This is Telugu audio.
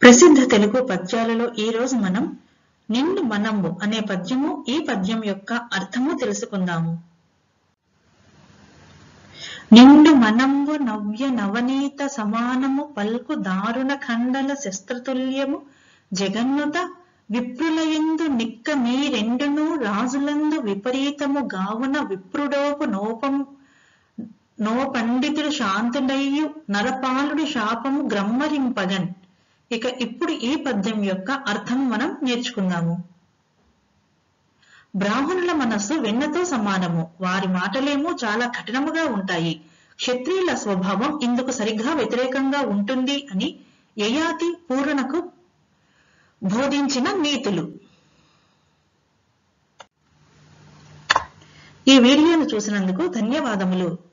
ప్రసిద్ధ తెలుగు పద్యాలలో ఈ రోజు మనం నిండు మనంబు అనే పద్యము ఈ పద్యం యొక్క అర్థము తెలుసుకుందాము నిండు మనంబు నవ్య నవనీత సమానము పల్కు దారుణ ఖండల శస్త్రతుల్యము జగన్నుత విప్రులయందు నిక్క మీ రెండును రాజులందు విపరీతము గావున విప్రుడోపు నోపం నో పండితుడు శాంతుడయ్యు నరపాలుడి శాపము గ్రమ్మరింపగన్ ఇక ఇప్పుడు ఈ పద్యం యొక్క అర్థం మనం నేర్చుకుందాము బ్రాహ్మణుల మనస్సు వెన్నతో సమానము వారి మాటలేమో చాలా కఠినముగా ఉంటాయి క్షత్రియుల స్వభావం ఇందుకు సరిగ్గా వ్యతిరేకంగా ఉంటుంది అని యయాతి పూరణకు బోధించిన నీతులు ఈ వీడియోను చూసినందుకు ధన్యవాదములు